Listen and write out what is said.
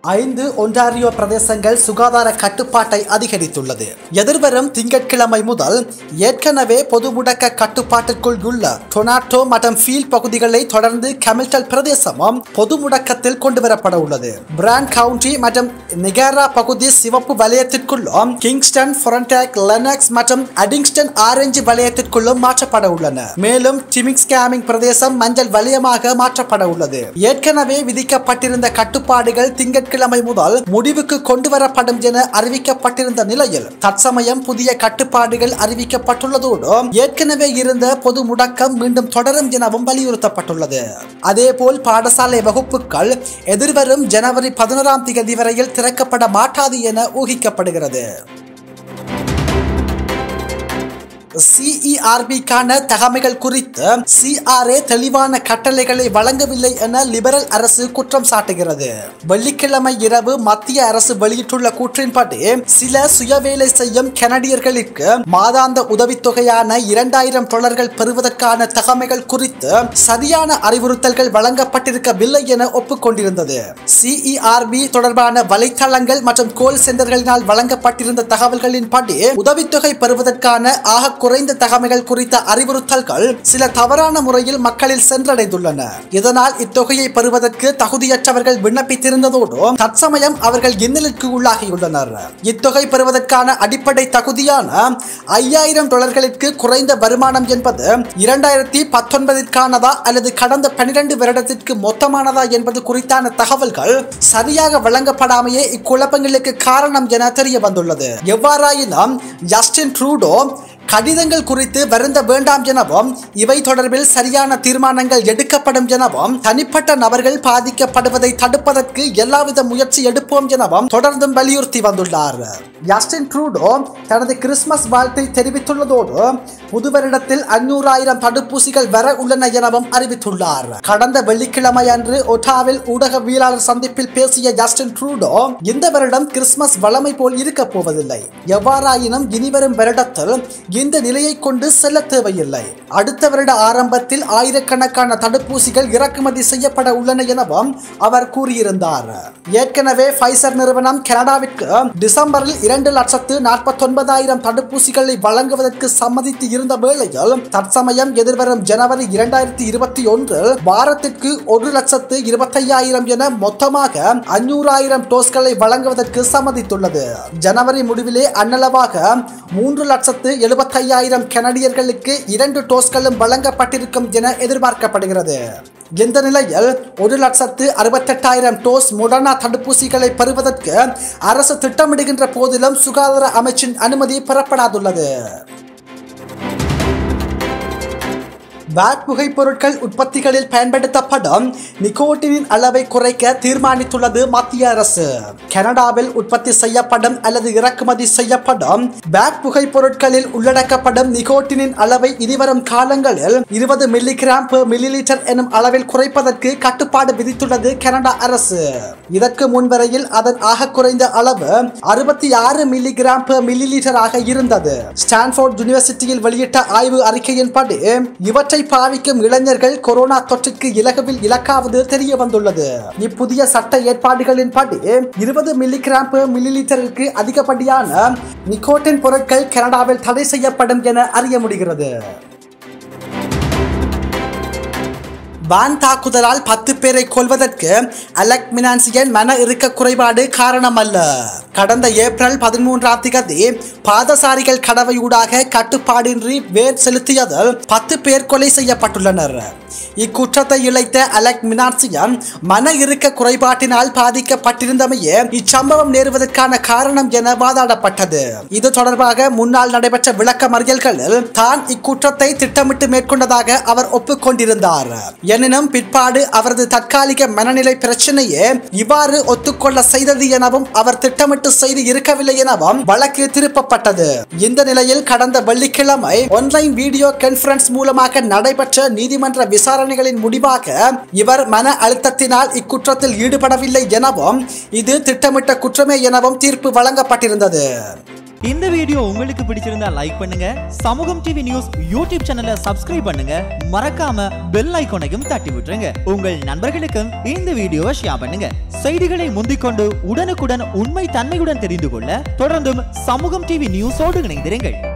ஐந்து ஒன்டாரியோ பிரதேசங்கள் சுகாதார கட்டுப்பாட்டை அதிகரித்துள்ளது எதிர்வரும் திங்கட்கிழமை முதல் ஏற்கனவே பொது முடக்க கட்டுப்பாட்டிற்குள் உள்ள டொனாட்டோ மற்றும் ஃபீல் பகுதிகளை தொடர்ந்து கமில்டல் பிரதேசமும் பொது முடக்கத்தில் கொண்டு வரப்பட உள்ளது பிராண்ட் கவுண்டி மற்றும் நிகேரா பகுதி சிவப்பு வலயத்திற்குள்ளும் கிங்ஸ்டன் ஃபொரண்டாக் லெனக்ஸ் மற்றும் அடிங்ஸ்டன் ஆரஞ்சு வலயத்திற்குள்ளும் மாற்றப்பட உள்ளன மேலும் டிமிக்ஸ் கேமிங் பிரதேசம் மஞ்சள் வலயமாக மாற்றப்பட உள்ளது ஏற்கனவே விதிக்கப்பட்டிருந்த கட்டுப்பாடுகள் திங்கட்கிழமை முதல் முடிவுக்கு கொண்டு வரப்படும் என அறிவிக்கப்பட்டிருந்த நிலையில் தற்சமயம் புதிய கட்டுப்பாடுகள் அறிவிக்கப்பட்டுள்ளதோடு ஏற்கனவே இருந்த பொது முடக்கம் மீண்டும் தொடரும் எனவும் வலியுறுத்தப்பட்டுள்ளது அதேபோல் பாடசாலை வகுப்புகள் எதிர்வரும் ஜனவரி பதினோராம் தேதி வரையில் திறக்கப்பட மாட்டாது என ஊகிக்கப்படுகிறது சிஇஆர்பிக்கான தகமைகள் குறித்து சிஆர்ஏ தெளிவான கட்டளைகளை வழங்கவில்லை என லிபரல் அரசு குற்றம் சாட்டுகிறது வெள்ளிக்கிழமை இரவு மத்திய அரசு வெளியிட்டுள்ள கூற்றின்படி சில சுயவேலை செய்யும் கனடியர்களுக்கு மாதாந்த உதவித்தொகையான இரண்டாயிரம் டாலர்கள் பெறுவதற்கான தகமைகள் குறித்து சரியான அறிவுறுத்தல்கள் வழங்கப்பட்டிருக்கவில்லை என ஒப்புக்கொண்டிருந்தது சிஇஆர்பி தொடர்பான வலைத்தளங்கள் மற்றும் கோல் சென்டர்களினால் வழங்கப்பட்டிருந்த தகவல்களின்படி உதவித்தொகை பெறுவதற்கான ஆக குறைந்த தகமைகள் குறித்த அறிவுறுத்தல்கள் சில தவறான முறையில் மக்களில் சென்றடைந்துள்ளன இதனால் இத்தொகையை பெறுவதற்கு தகுதியற்றவர்கள் விண்ணப்பித்திருந்ததோடு தற்சமயம் அவர்கள் இன்னலுக்கு உள்ளாகியுள்ளனர் இத்தொகை பெறுவதற்கான அடிப்படை தகுதியான ஐயாயிரம் டாலர்களுக்கு குறைந்த வருமானம் என்பது இரண்டாயிரத்தி பத்தொன்பதிற்கானதா அல்லது கடந்த பனிரெண்டு வருடத்திற்கு மொத்தமானதா என்பது குறித்தான தகவல்கள் சரியாக வழங்கப்படாமையே இக்குழப்பங்களுக்கு காரணம் என தெரிய வந்துள்ளது எவ்வாறாயினும் ஜஸ்டின் ட்ரூடோ கடிதங்கள் குறித்து வருந்த வேண்டாம் எனவும் இவை தொடர்பில் சரியான தீர்மானங்கள் எடுக்கப்படும் எனவும் தனிப்பட்ட நபர்கள் பாதிக்கப்படுவதை தடுப்பதற்கு எல்லாவித முயற்சி எடுப்போம் எனவும் தொடர்ந்தும் வலியுறுத்தி வந்துள்ளார் ஜஸ்டின் ட்ரூடோ தனது கிறிஸ்துமஸ் வாழ்த்தை தெரிவித்துள்ளதோடு புது வருடத்தில் அஞ்சூறாயிரம் தடுப்பூசிகள் வர உள்ளன எனவும் அறிவித்துள்ளார் கடந்த வெள்ளிக்கிழமை அன்று ஒட்டாவில் ஊடகவியலாளர் சந்திப்பில் பேசிய ஜஸ்டின் ட்ரூடோ இந்த வருடம் கிறிஸ்துமஸ் வளமை போல் இருக்க போவதில்லை எவ்வாறாயினும் இனிவரும் வருடத்தில் இந்த நிலையை கொண்டு செல்ல தேவையில்லை அடுத்த வருட ஆரம்பத்தில் ஆயிரக்கணக்கான தடுப்பூசிகள் இறக்குமதி செய்யப்பட உள்ளன எனவும் அவர் கூறியிருந்தார் ஏற்கனவே ஃபைசர் நிறுவனம் கனடாவிற்கு டிசம்பரில் இரண்டு லட்சத்து நாற்பத்தொன்பதாயிரம் தடுப்பூசிகளை வழங்குவதற்கு சம்மதித்து இருந்த வேளையில் தற்சமயம் எதிர்வரும் ஜனவரி இரண்டாயிரத்தி இருபத்தி ஒன்றில் வாரத்திற்கு ஒரு லட்சத்து இருபத்தையாயிரம் என மொத்தமாக அஞ்சூறாயிரம் டோஸ்களை வழங்குவதற்கு சம்மதித்துள்ளது ஜனவரி முடிவிலே அன்னளவாக மூன்று லட்சத்து எழுபத்தையாயிரம் கனடியர்களுக்கு இரண்டு டோஸ்களும் வழங்கப்பட்டிருக்கும் என எதிர்பார்க்கப்படுகிறது இந்த நிலையில் ஒரு லட்சத்து அறுபத்தெட்டாயிரம் டோஸ் மொடர்னா தடுப்பூசிகளை பெறுவதற்கு அரசு திட்டமிடுகின்ற போதிலும் சுகாதார அமைச்சின் அனுமதி பெறப்படாதுள்ளது பேட் புகைப்பொருட்கள் உற்பத்திகளில் பயன்படுத்தப்படும் நிக்கோட்டினின் அளவை குறைக்க தீர்மானித்துள்ளது மத்திய அரசு கனடாவில் உற்பத்தி செய்யப்படும் அல்லது இறக்குமதி செய்யப்படும் பேட் புகைப்பொருட்களில் உள்ளடக்கப்படும் நிக்கோட்டினின் அளவை இனிவரும் காலங்களில் இருபது மில்லிகிராம் per மில்லிலிட்டர் எனும் அளவில் குறைப்பதற்கு கட்டுப்பாடு விதித்துள்ளது கனடா அரசு இதற்கு முன்வரையில் அதன் ஆக குறைந்த அளவு அறுபத்தி ஆறு மில்லிகிராம் per மில்லிலிட்டர் ஆக இருந்தது ஸ்டான்ஃபோர்ட் யூனிவர்சிட்டியில் வெளியிட்ட ஆய்வு அறிக்கையின்படி இவற்றை பாவிக்கும் இளைஞர்கள் கொரோனா தொற்றுக்கு இலகுவில் இலக்காவது தெரிய வந்துள்ளது இப்புதிய சட்ட ஏற்பாடுகளின்படி இருபது மில்லிகிராம் per மில்லிலிட்டருக்கு அதிகப்படியான நிக்கோட்டின் பொருட்கள் கனடாவில் தடை செய்யப்படும் என அறிய முடிகிறது வான் தாக்குதலால் பத்து பேரை கொல்வதற்கு அலெக் மினான்சியன் மன இறுக்க குறைபாடு காரணம் அல்ல கடந்த ஏப்ரல் பதிமூன்றாம் திகதி பாதசாரிகள் கடவையூடாக கட்டுப்பாடின்றி வேர் செலுத்தியதில் பத்து பேர் கொலை செய்யப்பட்டுள்ளனர் இக்குற்றத்தை இழைத்த அலெக் மினான்சியன் மன இறுக்க குறைபாட்டினால் பாதிக்கப்பட்டிருந்தமையே இச்சம்பவம் நேருவதற்கான காரணம் என வாதாடப்பட்டது இது தொடர்பாக முன்னால் நடைபெற்ற விளக்க மறியல்களில் தான் இக்குற்றத்தை திட்டமிட்டு மேற்கொண்டதாக அவர் ஒப்புக்கொண்டிருந்தார் எனினும் பிற்பாடு அவரது தற்காலிக மனநிலை பிரச்சனையே இவ்வாறு ஒத்துக்கொள்ள செய்தது எனவும் அவர் திட்டமிட்டு செய்து இருக்கவில்லை எனவும் வழக்கு திருப்பப்பட்டது இந்த நிலையில் கடந்த வெள்ளிக்கிழமை ஆன்லைன் வீடியோ கான்பரன்ஸ் மூலமாக நடைபெற்ற நீதிமன்ற விசாரணைகளின் முடிவாக இவர் மன அழுத்தத்தினால் இக்குற்றத்தில் ஈடுபடவில்லை எனவும் இது திட்டமிட்ட குற்றமே எனவும் தீர்ப்பு வழங்கப்பட்டிருந்தது இந்த வீடியோ உங்களுக்கு பிடிச்சிருந்தா லைக் பண்ணுங்க சமூகம் டிவி நியூஸ் யூடியூப் சேனலை சப்ஸ்கிரைப் பண்ணுங்க மறக்காம பெல் ஐகானையும் தட்டி விட்டுருங்க உங்கள் நண்பர்களுக்கும் இந்த வீடியோவை ஷேர் பண்ணுங்க செய்திகளை முந்திக்கொண்டு உடனுக்குடன் உண்மை தன்மையுடன் தெரிந்து கொள்ள தொடர்ந்தும் சமூகம் டிவி நியூஸோடு இணைந்திருங்கள்